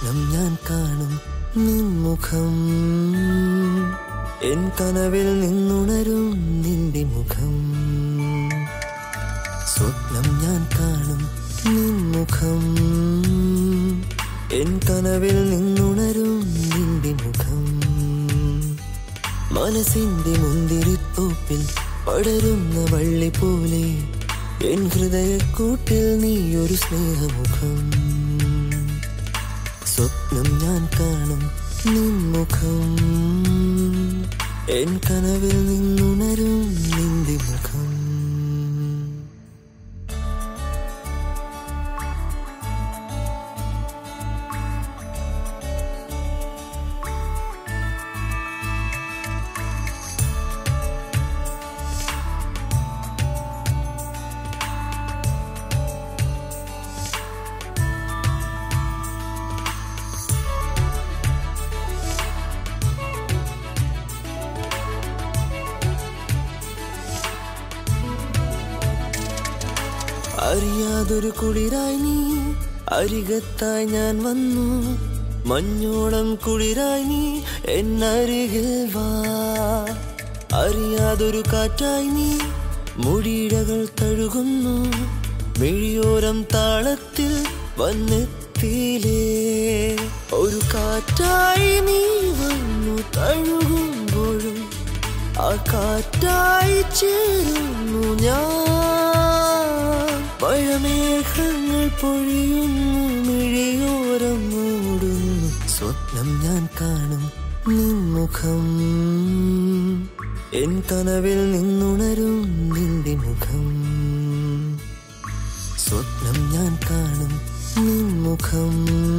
സ്വപ്നം ഞാൻ കാണും നിൻമുഖം എൻ കനവിൽ നിന്നുണരും നിന്റെ മുഖം സ്വപ്നം ഞാൻ കാണും നിൻമുഖം എൻ കനവിൽ നിന്നുണരും നിന്റെ മുഖം മനസ്സിന്റെ മുന്തിരിത്തോപ്പിൽ പടരുന്ന വള്ളി പോലെ എൻ ഹൃദയക്കൂട്ടിൽ നീയൊരു സ്നേഹമുഖം സ്വപ്നം ഞാൻ കാണും നിൻമുഖം എൻ കനവിൽ നിന്നുണരും നിന്റെ മുഖം അറിയാതൊരു കുളിരായി നീ അരികത്തായി ഞാൻ വന്നു മഞ്ഞോളം കുളിരായി നീ എന്നരികിൽ വാ അറിയാതൊരു കാറ്റായി നീ മുടിയിഴകൾ തഴുകുന്നു മിഴിയോരം താളത്തിൽ വന്നെത്തിയിലേ ഒരു കാറ്റായി നീ വന്നു തഴുകുമ്പോഴും ആ കാറ്റായി ചേരുന്നു ഞാൻ പഴമേഘങ്ങൾ പൊഴിയുന്നു മിഴിയോരം മൂടുന്നു സ്വപ്നം ഞാൻ കാണും നിൻമുഖം എൻ കനവിൽ നിന്നുണരും നിന്റെ മുഖം സ്വപ്നം ഞാൻ കാണും നിൻമുഖം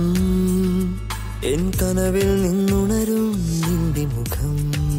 എൻ കനവിൽ നിന്നുണരും നിന്റെ മുഖം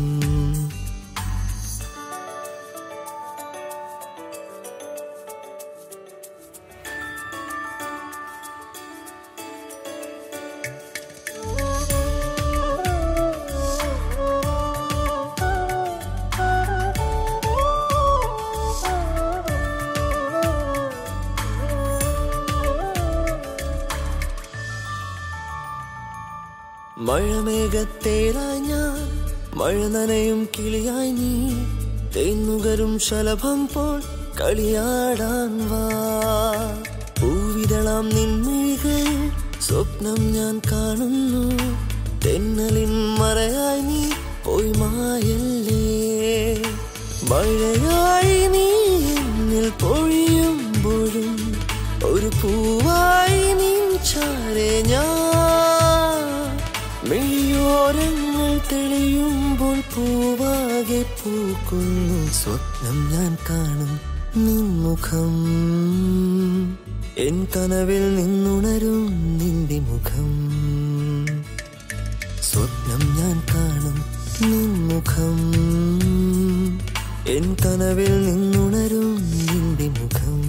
മഴമേഘത്തേരായി ഞാൻ മഴ നനയും കിളിയായി നീ തേന്നുകരും ശലഭം പോൽ കളിയാടാൻ വാ പൂവിതളാം നിൻമിഴികൾ സ്വപ്നം ഞാൻ കാണുന്നു തെന്നലിൻ മറയായി നീ പോയി മായല്ലേ മഴയായി നീ എന്നിൽ പൊഴിയുമ്പോഴും ഒരു പൂവായി നിൻ ചാരെ ഞാൻ മിഴിയോരങ്ങൾ തെളിയുമ്പോൾ പൂവാകെ പൂക്കുന്നു സ്വപ്നം ഞാൻ കാണും നിൻമുഖം എൻ കനവിൽ നിന്നുണരും നിന്റെ മുഖം സ്വപ്നം ഞാൻ കാണും നിൻമുഖം എൻ കനവിൽ നിന്നുണരും നിന്റെ മുഖം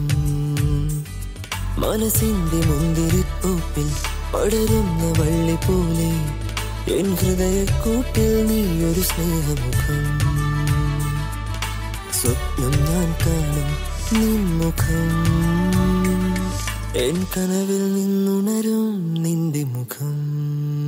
മനസ്സിന്റെ മുന്തിരിത്തോപ്പിൽ പടരുന്ന വള്ളി പോലെ എൻ ഹൃദയക്കൂട്ടിൽ നീയൊരു സ്നേഹമുഖം സ്വപ്നം ഞാൻ കാണും നിൻമുഖം എൻ കനവിൽ നിന്നുണരും നിന്റെ മുഖം